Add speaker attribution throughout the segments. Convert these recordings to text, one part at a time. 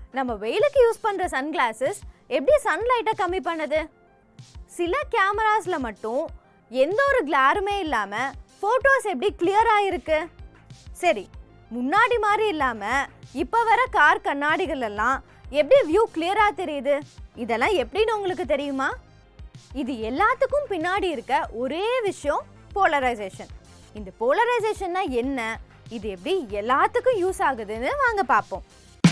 Speaker 1: நம்ம வெயிலுக்கு யூஸ் பண்ற சன்கிளாஸஸ் எப்படி சன்லைட்டை கம்மி பண்ணுது சில கேமராஸ்ல மட்டும் எந்த ஒரு கிளாருமே இல்லாம போட்டோஸ் எப்படி கிளியரா இருக்கு சரி முன்னாடி மாதிரி இல்லாம இப்ப வர கார் கண்ணாடிகள் எல்லாம் எப்படி வியூ கிளியரா தெரியுது இதெல்லாம் எப்படின்னு உங்களுக்கு தெரியுமா இது எல்லாத்துக்கும் பின்னாடி இருக்க ஒரே விஷயம் போலரைசேஷன் இந்த போலரைசேஷன்னா என்ன இது எப்படி எல்லாத்துக்கும் யூஸ் ஆகுதுன்னு வாங்க பார்ப்போம்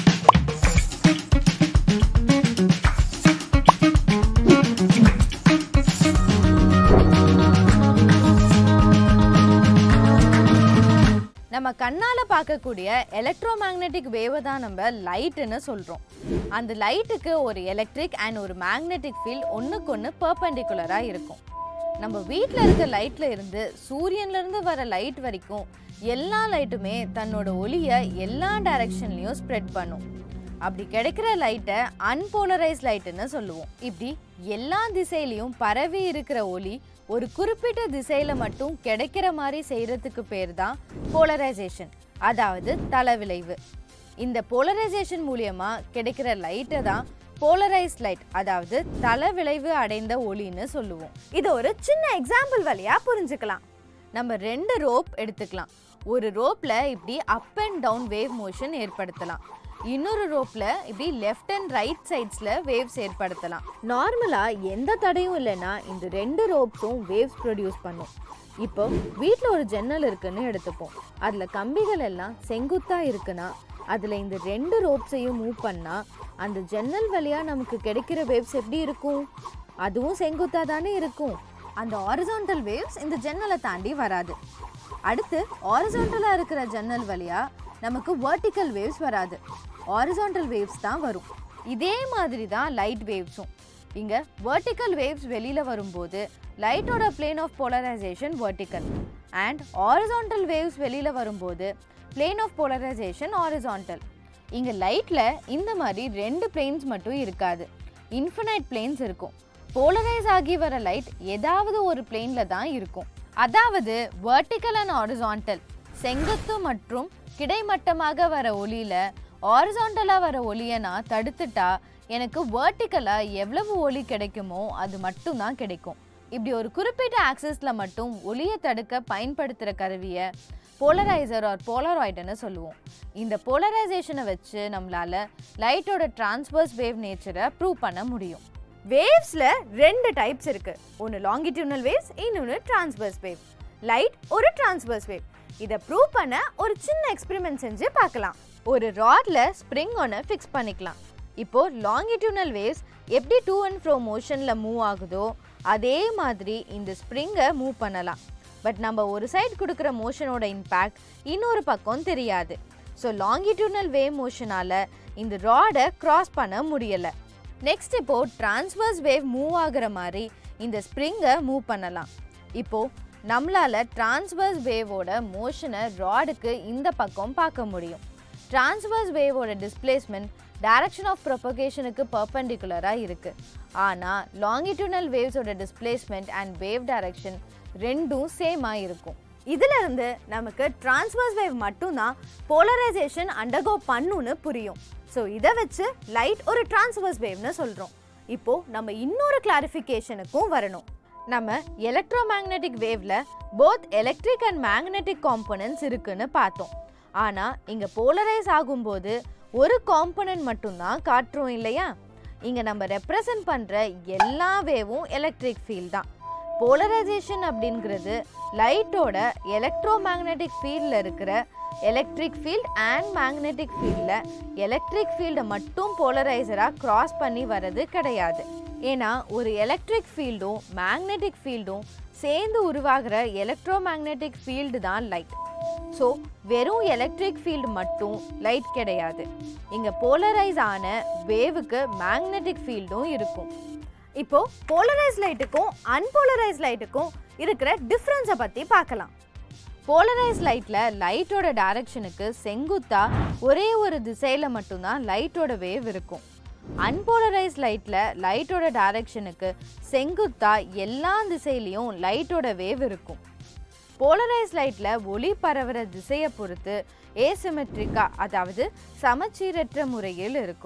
Speaker 1: நம்ம கண்ணால பார்க்கக்கூடிய எலக்ட்ரோ மேக்னெட்டிக் வேவை தான் நம்ம லைட்டுன்னு சொல்றோம் அந்த லைட்டுக்கு ஒரு எலக்ட்ரிக் அண்ட் ஒரு மேக்னெட்டிக் ஃபீல்ட் ஒன்றுக்கு ஒன்று பர்பண்டிகுலராக இருக்கும் நம்ம வீட்டில் இருக்க லைட்ல இருந்து சூரியன்ல இருந்து வர லைட் வரைக்கும் எல்லா லைட்டுமே தன்னோட ஒளியை எல்லா டைரக்ஷன்லையும் ஸ்ப்ரெட் பண்ணும் அப்படி கிடைக்கிற லைட்டை அன்போலரைஸ் லைட்டுன்னு சொல்லுவோம் இப்படி எல்லா திசையிலையும் பரவி இருக்கிற ஒளி ஒரு குறிப்பிட்ட திசையில மட்டும் கிடைக்கிற மாதிரி செய்யறதுக்கு பேர் தான் போலரைசேஷன் அதாவது தளவிளைவு இந்த போலரைசேஷன் மூலியமா கிடைக்கிற லைட்டை தான் போலரைஸ் லைட் அதாவது தள விளைவு அடைந்த ஒளின்னு சொல்லுவோம் இது ஒரு சின்ன எக்ஸாம்பிள் வழியா புரிஞ்சுக்கலாம் நம்ம ரெண்டு ரோப் எடுத்துக்கலாம் ஒரு ரோப்ல இப்படி up and down wave motion ஏற்படுத்தலாம் இன்னொரு ரோப்ல இப்படி லெஃப்ட் அண்ட் ரைட் சைட்ஸ்ல வேவ்ஸ் ஏற்படுத்தலாம் நார்மலா எந்த தடையும் இல்லைன்னா இந்த ரெண்டு ரோப்ஸும் வேவ்ஸ் ப்ரொடியூஸ் பண்ணும் இப்போ வீட்டில் ஒரு ஜன்னல் இருக்குன்னு எடுத்துப்போம் அதில் கம்பிகள் எல்லாம் செங்குத்தா இருக்குன்னா அதில் இந்த ரெண்டு ரோப்ஸையும் மூவ் பண்ணால் அந்த ஜன்னல் வழியாக நமக்கு கிடைக்கிற வேவ்ஸ் எப்படி இருக்கும் அதுவும் செங்குத்தா தானே இருக்கும் அந்த ஹாரிசான்டல் வேவ்ஸ் இந்த ஜன்னலை தாண்டி வராது அடுத்து ஹாரிசான்டலாக இருக்கிற ஜன்னல் வழியாக நமக்கு வெர்டிக்கல் வேவ்ஸ் வராது ஹாரிசான்டல் வேவ்ஸ் தான் வரும் இதே மாதிரி தான் லைட் வேவ்ஸும் இங்கே வெர்டிக்கல் வேவ்ஸ் வெளியில் வரும்போது லைட்டோட plane of polarization vertical and horizontal waves வெளியில் வரும்போது பிளேன் ஆஃப் போலரைசேஷன் ஹாரிசான்டல் இங்கே லைட்டில் இந்த மாதிரி ரெண்டு பிளேன்ஸ் மட்டும் இருக்காது இன்ஃபினைட் பிளேன்ஸ் இருக்கும் போலரைஸ் ஆகி வர லைட் ஏதாவது ஒரு பிளேனில் தான் இருக்கும் அதாவது வெர்டிக்கல் அண்ட் ஹாரிசான்டல் செங்குத்து மற்றும் கிடைமட்டமாக வர ஒளியில ஹாரிசான்டலாக வர ஒளியை நான் தடுத்துட்டா எனக்கு வெர்டிக்கலாக எவ்வளவு ஒளி கிடைக்குமோ அது மட்டும்தான் கிடைக்கும் இப்படி ஒரு குறிப்பிட்ட ஆக்சஸில் மட்டும் ஒளியை தடுக்க பயன்படுத்துகிற கருவியை போலரைசர் ஆர் போலராய்டுன்னு சொல்லுவோம் இந்த போலரைசேஷனை வச்சு நம்மளால லைட்டோட டிரான்ஸ்வர்ஸ் வேவ் நேச்சரை ப்ரூவ் பண்ண முடியும் வேவ்ஸில் ரெண்டு டைப்ஸ் இருக்கு ஒன்று லாங்கிடியூனல் வேவ்ஸ் இன்னொன்று டிரான்ஸ்வர்ஸ் வேவ் லைட் ஒரு டிரான்ஸ்வர்ஸ் வேவ் இதை ப்ரூவ் பண்ண ஒரு சின்ன எக்ஸ்பெரிமெண்ட் செஞ்சு பார்க்கலாம் ஒரு ராட்ல ஸ்ப்ரிங் ஒன்று ஃபிக்ஸ் பண்ணிக்கலாம் இப்போ லாங்கிடியூனல் வேவ்ஸ் எப்படி டூ அண்ட் ஃப்ரோ மோஷனில் மூவ் ஆகுதோ அதே மாதிரி இந்த ஸ்ப்ரிங்கை மூவ் பண்ணலாம் பட் நம்ம ஒரு சைடு கொடுக்குற மோஷனோட இம்பேக்ட் இன்னொரு பக்கம் தெரியாது ஸோ லாங்கிடியூனல் வேவ் மோஷனால் இந்த ராடை கிராஸ் பண்ண முடியலை நெக்ஸ்ட் இப்போ டிரான்ஸ்வர்ஸ் வேவ் மூவ் ஆகுற மாதிரி இந்த ஸ்ப்ரிங்கை மூவ் பண்ணலாம் இப்போ நம்மளால டிரான்ஸ்வர்ஸ் வேவோட மோஷனை ராடுக்கு இந்த பக்கம் பார்க்க முடியும் டிரான்ஸ்வர்ஸ் வேவோட டிஸ்பிளேஸ்மெண்ட் டைரக்ஷன் ஆஃப் ப்ரொபகேஷனுக்கு பர்பண்டிகுலராக இருக்கு ஆனால் லாங்கிடியூனல் வேவ்ஸோட டிஸ்பிளேஸ்மெண்ட் அண்ட் வேவ் டைரக்ஷன் ரெண்டும் சேமாக இருக்கும் இதுல இருந்து நமக்கு டிரான்ஸ்வர்ஸ் வேவ் மட்டும்தான் போலரைசேஷன் அண்டர்கோ பண்ணுன்னு புரியும் ஸோ இதை வச்சு லைட் ஒரு டிரான்ஸ்வர்ஸ் வேவ்னு சொல்கிறோம் இப்போ நம்ம இன்னொரு கிளாரிஃபிகேஷனுக்கும் வரணும் நம்ம எலக்ட்ரோ மேக்னெட்டிக் வேவ்ல both electric and magnetic components இருக்குன்னு பார்த்தோம் ஆனால் இங்கே போலரைஸ் ஆகும்போது ஒரு காம்போனன்ட் மட்டும்தான் காட்டுறோம் இல்லையா இங்கே நம்ம ரெப்ரசன்ட் பண்ணுற எல்லா வேவும் எலக்ட்ரிக் ஃபீல்ட் தான் போலரைசேஷன் அப்படிங்கிறது லைட்டோட எலக்ட்ரோ மேக்னெட்டிக் ஃபீல்டில் இருக்கிற எலக்ட்ரிக் ஃபீல்ட் அண்ட் மேக்னெட்டிக் ஃபீல்டில் எலக்ட்ரிக் ஃபீல்டை மட்டும் போலரைசராக கிராஸ் பண்ணி வர்றது கிடையாது ஏன்னா ஒரு எலக்ட்ரிக் ஃபீல்டும் மேக்னெட்டிக் ஃபீல்டும் சேர்ந்து உருவாகிற எலக்ட்ரோ மேக்னெட்டிக் ஃபீல்டு தான் லைட் ஸோ வெறும் எலக்ட்ரிக் ஃபீல்டு மட்டும் லைட் கிடையாது இங்கே போலரைஸ் ஆன வேவுக்கு மேக்னெட்டிக் ஃபீல்டும் இருக்கும் இப்போ போலரைஸ் லைட்டுக்கும் அன்போலரைஸ் லைட்டுக்கும் இருக்கிற டிஃப்ரென்ஸை பற்றி பார்க்கலாம் போலரைஸ் லைட்டில் லைட்டோட டைரக்ஷனுக்கு செங்குத்தா ஒரே ஒரு திசையில் மட்டும்தான் லைட்டோட வேவ் இருக்கும் அன்போலரைஸ் லைட்டில் லைட்டோட டைரக்ஷனுக்கு செங்குத்தா எல்லா திசையிலையும் லைட்டோட வேவ் இருக்கும் போலரைஸ் லைட்டில் ஒளி பரவுற திசையை பொறுத்து ஏசிமெட்ரிக்கா அதாவது சமச்சீரற்ற முறையில் இருக்கும்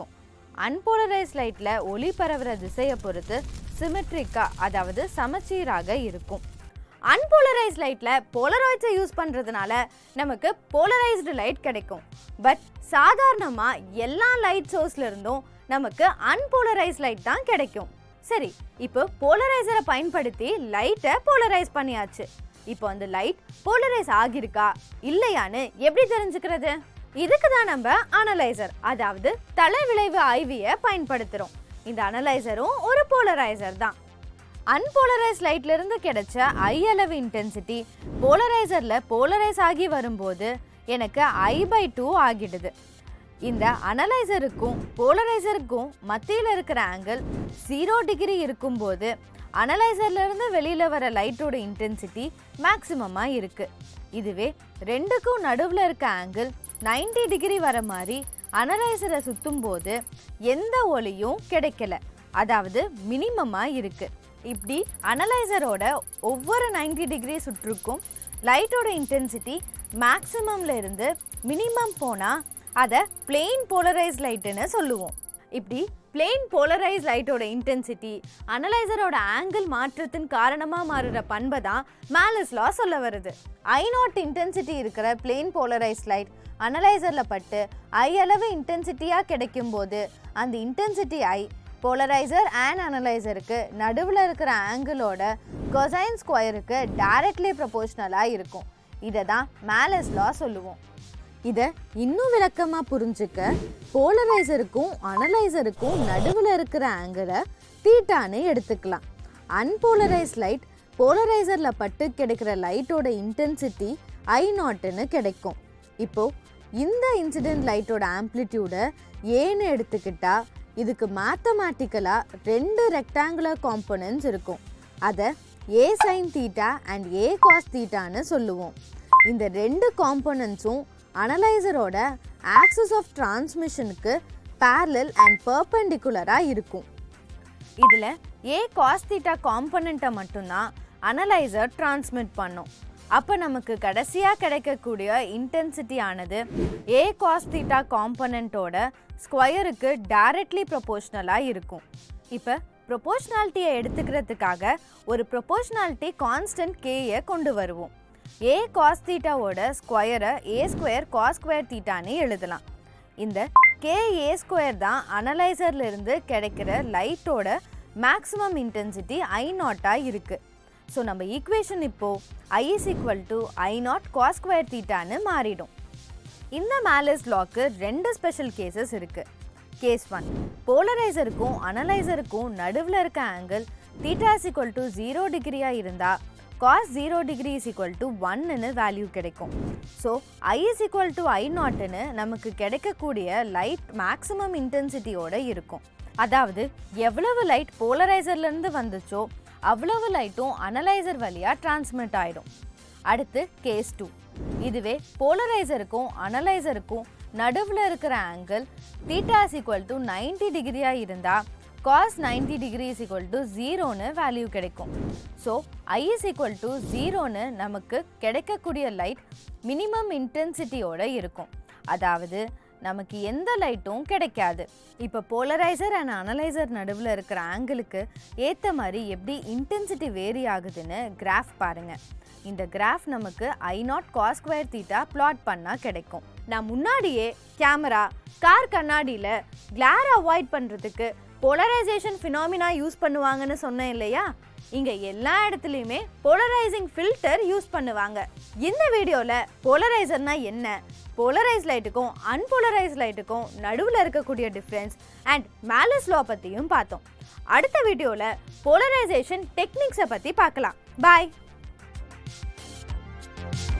Speaker 1: அன்போலரைஸ் லைட்டில் ஒளி பரவுற திசையை பொறுத்து சிமெட்ரிக்காக அதாவது சமச்சீராக இருக்கும் அன்போலரைஸ் லைட்டில் போலராய்ட்ஸை யூஸ் பண்ணுறதுனால நமக்கு போலரைஸ்டு லைட் கிடைக்கும் பட் சாதாரணமாக எல்லா லைட் சோர்ஸ்ல இருந்தும் நமக்கு அன்போலரைஸ் லைட் தான் கிடைக்கும் சரி இப்போ போலரைசரை பயன்படுத்தி லைட்டை போலரைஸ் பண்ணியாச்சு இப்போ அந்த லைட் போலரைஸ் ஆகியிருக்கா இல்லையான்னு எப்படி தெரிஞ்சுக்கிறது இதுக்கு தான் நம்ம அனலைசர் அதாவது தலை விளைவு ஆய்வியை பயன்படுத்துகிறோம் இந்த அனலைசரும் ஒரு போலரைசர் தான் அன்போலரைஸ் லைட்ல இருந்து கிடைச்ச ஐ அளவு இன்டென்சிட்டி போலரைசர்ல போலரைஸ் ஆகி வரும்போது எனக்கு ஐ பை டூ ஆகிடுது இந்த அனலைசருக்கும் போலரைசருக்கும் மத்தியில் இருக்கிற ஆங்கிள் ஜீரோ டிகிரி இருக்கும்போது அனலைசர்ல இருந்து வெளியில வர லைட்டோட இன்டென்சிட்டி மேக்சிமமா இருக்கு இதுவே ரெண்டுக்கும் நடுவில் இருக்க ஆங்கிள் 90 டிகிரி வர மாதிரி அனலைசரை சுத்தும் போது எந்த ஒளியும் கிடைக்கல அதாவது மினிமமா இருக்கு இப்படி அனலைசரோட ஒவ்வொரு 90 டிகிரி சுற்றுக்கும் லைட்டோட இன்டென்சிட்டி மேக்ஸிமம்ல இருந்து மினிமம் போனால் அதை பிளெயின் போலரைஸ் லைட்டுன்னு சொல்லுவோம் இப்படி பிளெயின் போலரைஸ் லைட்டோட இன்டென்சிட்டி அனலைசரோட ஆங்கிள் மாற்றத்தின் காரணமாக மாறுற பண்பை தான் மேலஸ் லா சொல்ல வருது ஐ நாட் இன்டென்சிட்டி இருக்கிற பிளெயின் போலரைஸ் லைட் அனலைசரில் பட்டு ஐ அளவு இன்டென்சிட்டியாக கிடைக்கும் போது அந்த இன்டென்சிட்டி ஐ போலரைசர் அண்ட் அனலைசருக்கு நடுவில் இருக்கிற ஆங்கிளோட கொசைன் ஸ்கொயருக்கு டைரக்ட்லி ப்ரொபோஷ்னலாக இருக்கும் இதை தான் மேலஸ் லா சொல்லுவோம் இதை இன்னும் விளக்கமாக புரிஞ்சுக்க போலரைசருக்கும் அனலைசருக்கும் நடுவில் இருக்கிற ஆங்கிளை தீட்டான்னு எடுத்துக்கலாம் அன்போலரைஸ் லைட் போலரைசரில் பட்டு கிடைக்கிற லைட்டோட இன்டென்சிட்டி ஐ நாட்டுன்னு கிடைக்கும் இப்போ இந்த இன்சிடென்ட் லைட்டோட ஆம்ப்ளிடியூடை ஏன்னு எடுத்துக்கிட்டா இதுக்கு மேத்தமேட்டிக்கலாக ரெண்டு ரெக்டாங்குலர் காம்பனன்ட்ஸ் இருக்கும் அதை A sine theta and A cos தீட்டான்னு சொல்லுவோம் இந்த ரெண்டு காம்பனன்ட்ஸும் அனலைசரோட ஆக்சிஸ் ஆஃப் டிரான்ஸ்மிஷனுக்கு parallel அண்ட் பர்பெண்டிகுலராக இருக்கும் இதில் ஏ காஸ் தீட்டா காம்பனண்ட்டை மட்டும்தான் அனலைசர் டிரான்ஸ்மிட் பண்ணும் அப்போ நமக்கு கடைசியாக கிடைக்கக்கூடிய இன்டென்சிட்டி ஆனது ஏ காஸ் தீட்டா காம்பனண்ட்டோட ஸ்கொயருக்கு டைரக்ட்லி ப்ரொபோஷ்னலாக இருக்கும் இப்போ ப்ரொபோஷ்னாலிட்டியை எடுத்துக்கிறதுக்காக ஒரு ப்ரொபோஷ்னாலிட்டி கான்ஸ்டன்ட் கேயை கொண்டு வருவோம் ஏ காஸ் தீட்டாவோட ஸ்கொயரை ஏ ஸ்கொயர் காஸ் ஸ்கொயர் தீட்டான்னு எழுதலாம் இந்த கே ஏ ஸ்கொயர் தான் அனலைசர்ல இருந்து கிடைக்கிற லைட்டோட மேக்ஸிமம் இன்டென்சிட்டி ஐ நாட்டாக இருக்குது ஸோ நம்ம ஈக்குவேஷன் இப்போ I is equal to I naught cos square தீட்டான்னு மாறிடும் இந்த மேலஸ் லாக்கு ரெண்டு ஸ்பெஷல் கேசஸ் இருக்கு கேஸ் ஒன் போலரைசருக்கும் அனலைசருக்கும் நடுவில் இருக்க angle theta is equal to zero டிகிரியாக இருந்தால் cos zero degree is equal to ஒன்னு வேல்யூ கிடைக்கும் so I is equal to I நாட்டுன்னு நமக்கு கிடைக்கக்கூடிய லைட் மேக்ஸிமம் இன்டென்சிட்டியோட இருக்கும் அதாவது எவ்வளவு லைட் போலரைசர்லேருந்து வந்துச்சோ அவ்வளவு லைட்டும் அனலைசர் வழியாக டிரான்ஸ்மிட் ஆகிடும் அடுத்து கேஸ் டூ இதுவே போலரைசருக்கும் அனலைசருக்கும் நடுவில் இருக்கிற angle theta is equal to ninety டிகிரியாக இருந்தால் cos ninety degree is equal to ஜீரோன்னு வேல்யூ கிடைக்கும் so I is equal to ஜீரோன்னு நமக்கு கிடைக்கக்கூடிய லைட் மினிமம் இன்டென்சிட்டியோட இருக்கும் அதாவது நமக்கு எந்த லைட்டும் கிடைக்காது இப்போ போலரைசர் அண்ட் அனலைசர் நடுவில் இருக்கிற ஆங்கிளுக்கு ஏற்ற மாதிரி எப்படி இன்டென்சிட்டி வேரி ஆகுதுன்னு கிராஃப் பாருங்க இந்த கிராஃப் நமக்கு I naught cos square theta plot பண்ணால் கிடைக்கும் நான் முன்னாடியே கேமரா கார் கண்ணாடியில் கிளார் அவாய்ட் பண்ணுறதுக்கு போலரைசேஷன் ஃபினாமினா யூஸ் பண்ணுவாங்கன்னு சொன்னேன் இல்லையா இங்கே எல்லா இடத்துலையுமே போலரைசிங் ஃபில்டர் யூஸ் பண்ணுவாங்க இந்த வீடியோவில் போலரைசர்னா என்ன போலரைஸ் லைட்டுக்கும் அன்போலரைஸ் லைட்டுக்கும் நடுவில் இருக்கக்கூடிய டிஃப்ரென்ஸ் அண்ட் மேலஸ் லா பற்றியும் பார்த்தோம் அடுத்த வீடியோவில் போலரைசேஷன் டெக்னிக்ஸை பற்றி பார்க்கலாம் பாய்